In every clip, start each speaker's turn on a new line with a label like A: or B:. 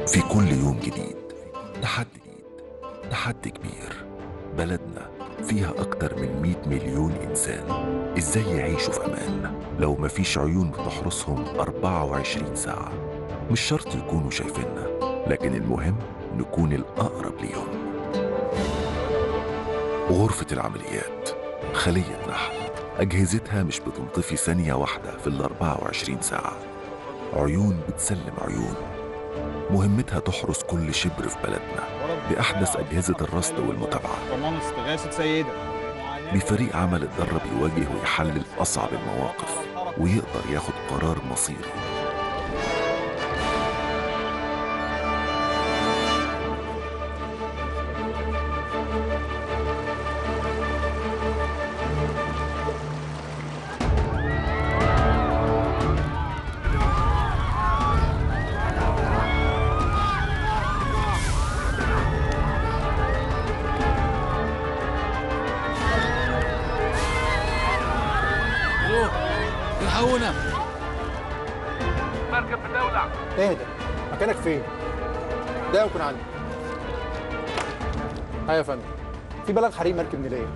A: في كل يوم جديد تحدي جديد تحدي كبير بلدنا فيها أكتر من 100 مليون إنسان إزاي يعيشوا في أمان لو مفيش عيون بتحرسهم 24 ساعة مش شرط يكونوا شايفيننا لكن المهم نكون الأقرب ليهم غرفة العمليات خلية نحل أجهزتها مش بتنطفي ثانية واحدة في ال 24 ساعة عيون بتسلم عيون مهمتها تحرس كل شبر في بلدنا بأحدث أجهزة الرصد والمتابعة
B: ضمان استغاثة سيدة
A: بفريق عمل اتدرب يواجه ويحلل أصعب المواقف ويقدر ياخد قرار مصيري
C: الو الحقونا
D: مركب بتولع
E: اهدى مكانك فين؟ ده يكون عندي ايوه يا فندم في بلغ حريق مركب نيليه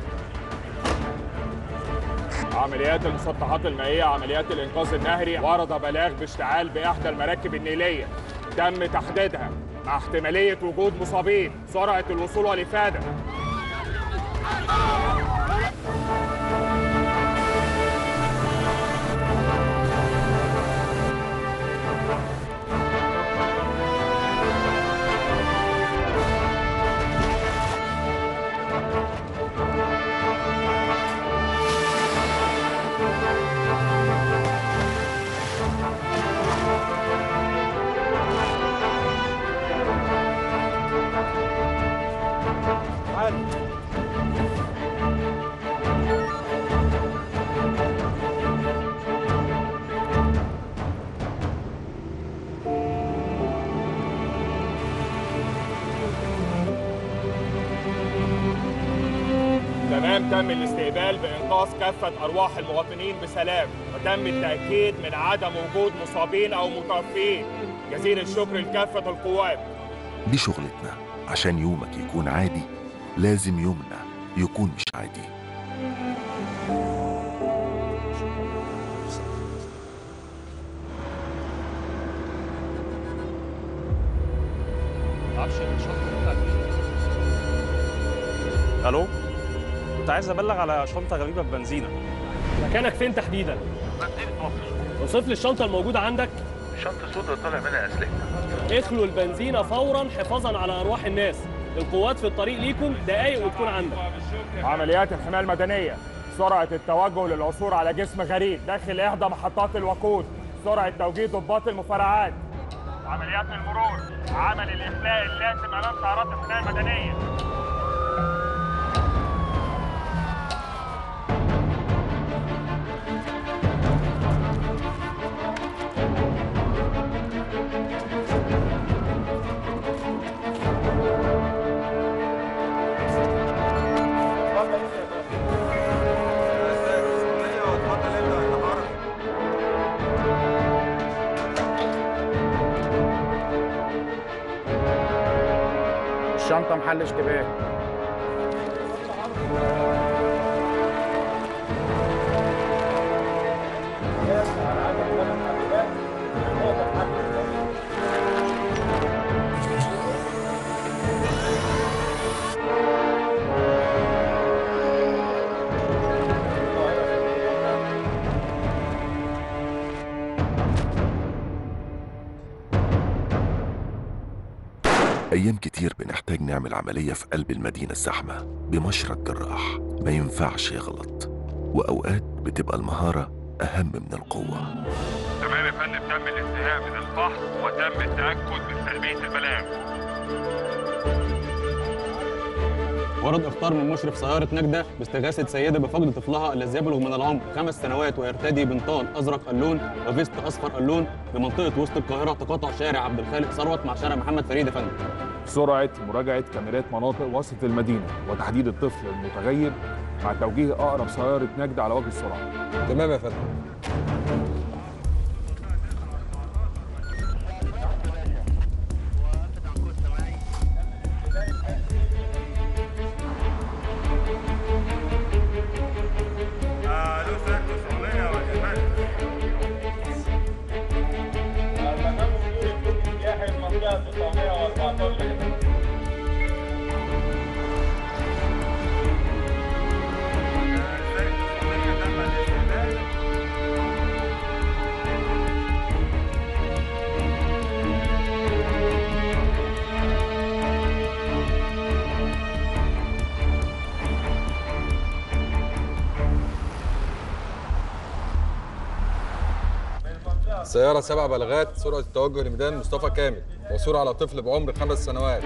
B: عمليات المسطحات المائية عمليات الإنقاذ النهري ورد بلاغ باشتعال بإحدى المراكب النيلية تم تحديدها مع احتمالية وجود مصابين سرعة الوصول والإفادة تمام تم الاستقبال بإنقاذ كافة أرواح المواطنين بسلام وتم التأكيد من عدم وجود مصابين أو متوفين جزيل الشكر لكافة القوات
A: دي شغلتنا عشان يومك يكون عادي لازم يومنا يكون مش عادي
F: الو كنت عايز ابلغ على شنطه غريبه ببنزينه
G: مكانك فين تحديدا؟ اوصف لي الشنطة الموجودة عندك
D: شنطة سودا طالع منها أسلحة
G: اخلوا البنزينة فورا حفاظا على أرواح الناس القوات في الطريق ليكم دقايق وتكون عندك
B: عمليات الحماية المدنية سرعة التوجه للعثور على جسم غريب داخل إحدى محطات الوقود سرعة توجيه ضباط المفرعات عمليات المرور عمل الإخلاء اللازم أمام سيارات الحماية المدنية
E: الشنطه محل اشتباه
A: أيام كتير بنحتاج نعمل عملية في قلب المدينة الزحمة بمشرط جراح ما ينفعش يغلط وأوقات بتبقى المهارة أهم من القوة
B: تمام يا فندم تم الانتهاء من الفحص وتم التأكد من سلبية البلاغ
F: ورد اختار من مشرف سياره نجده باستغاثه سيده بفقد طفلها الذي يبلغ من العمر خمس سنوات ويرتدي بنطال ازرق اللون وفيست اصفر اللون بمنطقه وسط القاهره تقاطع شارع عبد الخالق ثروت مع شارع محمد فريد يا فندم
B: سرعة مراجعة كاميرات مناطق وسط المدينة وتحديد الطفل المتغيب مع توجيه أقرب سيارة نجد على وجه السرعة
E: تمام يا فندم
H: سيارة سبع بلاغات سرعة التوجه لميدان مصطفى كامل وصورة على طفل بعمر خمس سنوات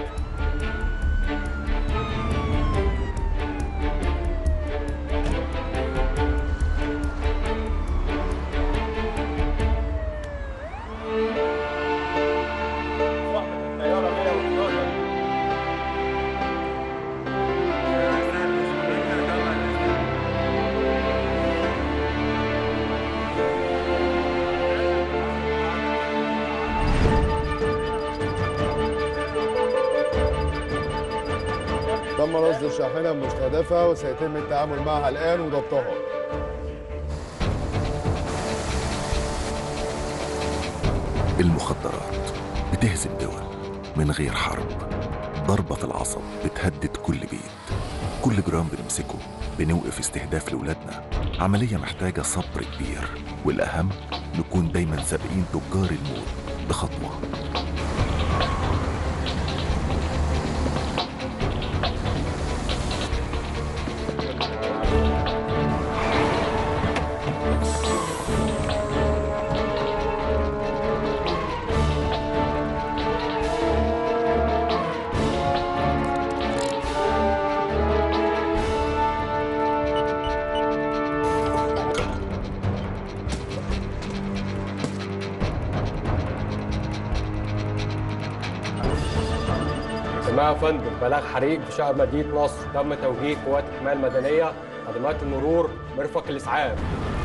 E: تم رصد الشاحنة المستهدفة وسيتم التعامل معها الآن وضبطها
A: المخدرات بتهزم دول من غير حرب ضربة في العصب بتهدد كل بيت كل جرام بنمسكه بنوقف استهداف لولادنا عملية محتاجة صبر كبير والأهم نكون دايما سابقين تجار الموت بخطوة
I: سماع يا فندم بلاغ حريق في شقة مدينة نصر تم توجيه قوات الحماية المدنية خدمات المرور مرفق الإسعاف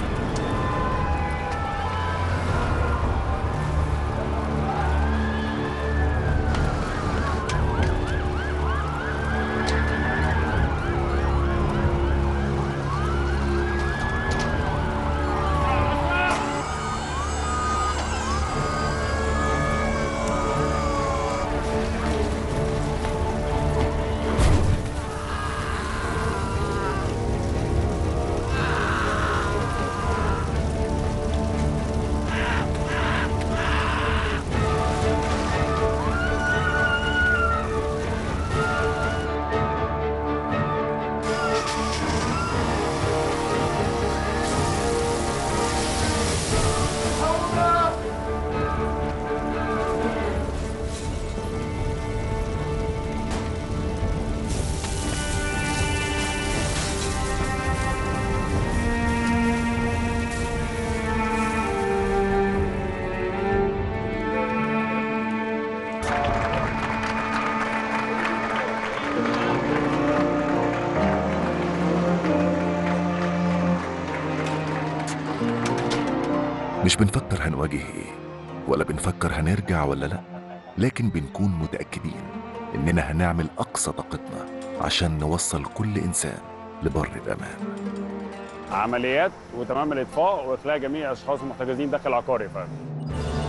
I: مش بنفكر هنواجه ايه ولا بنفكر هنرجع ولا لا لكن بنكون متأكدين إننا هنعمل أقصى طاقتنا عشان نوصل كل إنسان لبر الأمان
B: عمليات وتمام الاطفاء واخلاء جميع الاشخاص المحتجزين داخل العقار يا فندم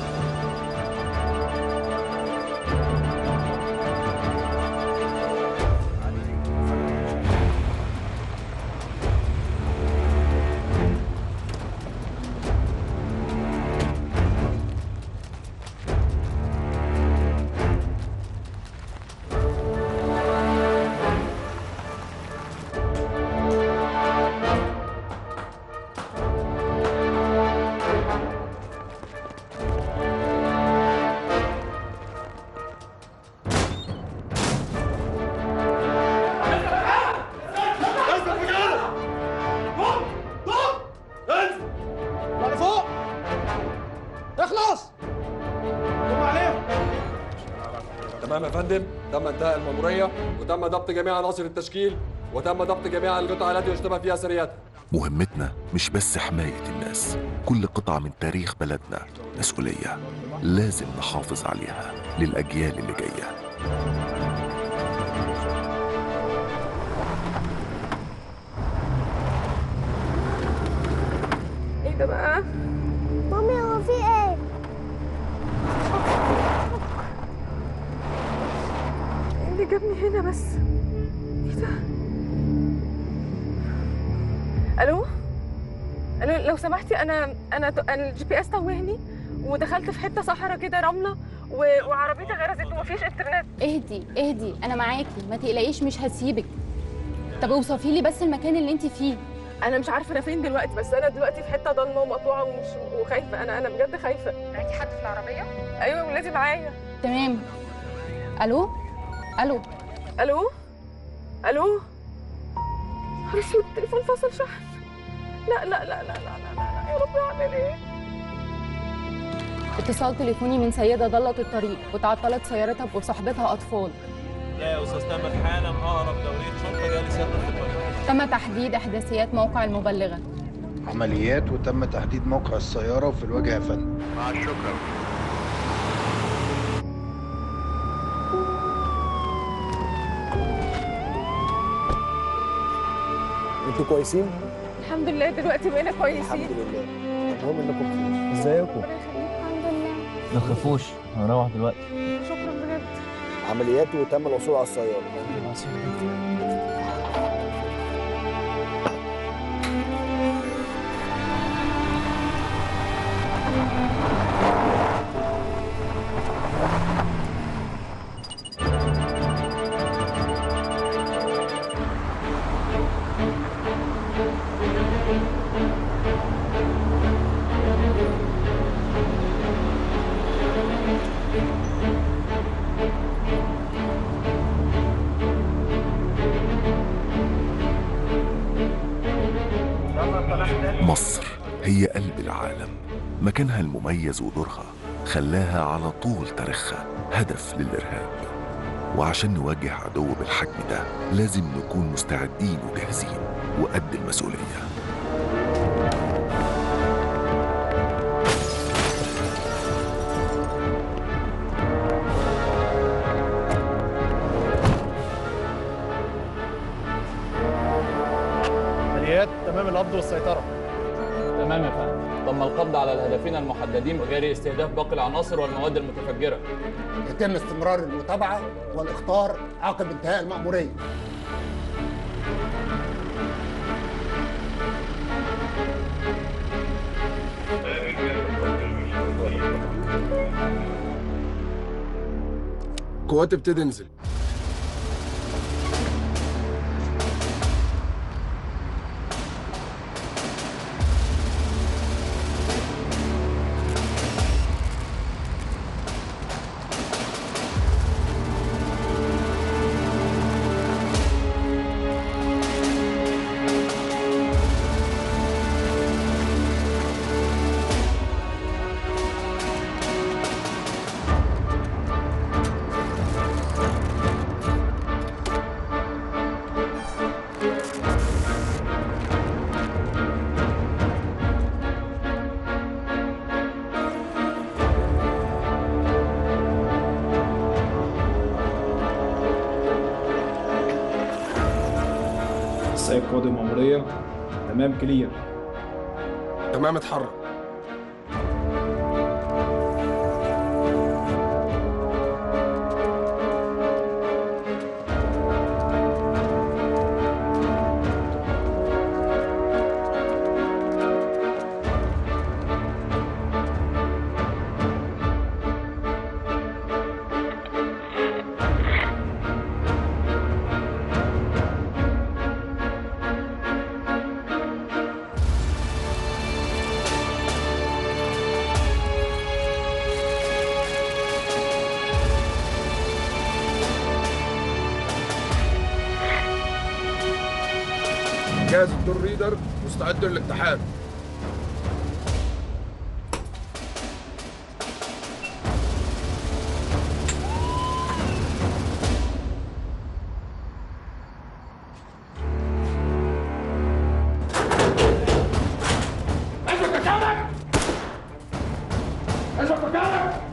H: تمام يا فندم تم انتهاء المأمورية وتم ضبط جميع عناصر التشكيل وتم ضبط جميع القطع التي يشتبه فيها سريات
A: مهمتنا مش بس حماية الناس كل قطعة من تاريخ بلدنا مسؤولية لازم نحافظ عليها للأجيال اللي جاية
J: ايه ده بقى؟ مامي هو في ايه؟ جابني هنا بس ايه ده الو الو لو سمحتي انا انا انا الجي بي اس توهني ودخلت في حته صحراء كده رمله و... وعربيتي غرزت ومفيش انترنت
K: اهدي اهدي انا معاكي ما تقلقيش مش هسيبك طب اوصفي لي بس المكان اللي انت فيه
J: انا مش عارفه انا فين دلوقتي بس انا دلوقتي في حته ضلمه ومقطوعه ومش وخايفه انا انا بجد خايفه معاكي حد في العربيه ايوه ولادي معايا
K: تمام الو الو
J: الو الو نهار اسود التليفون فصل شحن لا لا لا لا لا لا, لا. يا رب اعمل ايه
K: اتصال تليفوني من سيده ضلت الطريق وتعطلت سيارتها وصاحبتها اطفال
L: لا يا استاذ تامر حالا اقرب دوريه شرطه جايه لسيادتك في الطريق
K: تم تحديد احداثيات موقع المبلغه
M: عمليات وتم تحديد موقع السيارة وفي الوجه يا فندم
D: مع الشكر
E: انتوا كويسين؟
J: الحمد لله دلوقتي بقينا كويسين
E: الحمد لله المهم انكم بخير ازيكم؟
J: الحمد لله
N: ما تخافوش هنروح دلوقتي
J: شكرا بجد
E: عمليات وتم الوصول على السيارة
I: مصر هي قلب العالم مكانها المميز ودورها خلاها على طول تاريخها هدف للإرهاب وعشان نواجه عدو بالحجم ده لازم نكون مستعدين وجاهزين وقد المسؤولية
E: عمليات تمام القبض والسيطرة
C: تمام يا فندم تم القبض على الهدفين المحددين بغير استهداف باقي العناصر والمواد المتفجره
O: يتم استمرار المتابعة والإخطار عقب انتهاء المأمورية
H: قوات ابتدي انزل
P: السيد قائد المأمورية تمام كلير
H: تمام اتحرك جهز الدور ريدر مستعد للامتحان
B: اثبت مكانك اثبت مكانك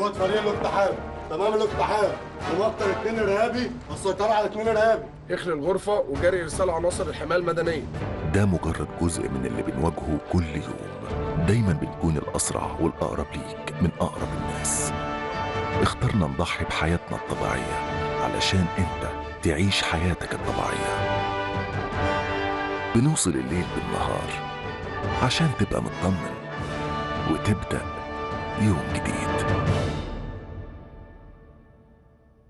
Q: قوات فريق الاقتحام تمام الاقتحام ومقتل اثنين ارهابي والسيطره على اثنين ارهابي
R: اخلي الغرفة وجري إرسال عناصر الحماية المدنية
I: ده مجرد جزء من اللي بنواجهه كل يوم دايما بنكون الأسرع والأقرب ليك من أقرب الناس اخترنا نضحي بحياتنا الطبيعية علشان انت تعيش حياتك الطبيعية بنوصل الليل بالنهار عشان تبقى مطمن وتبدأ يوم جديد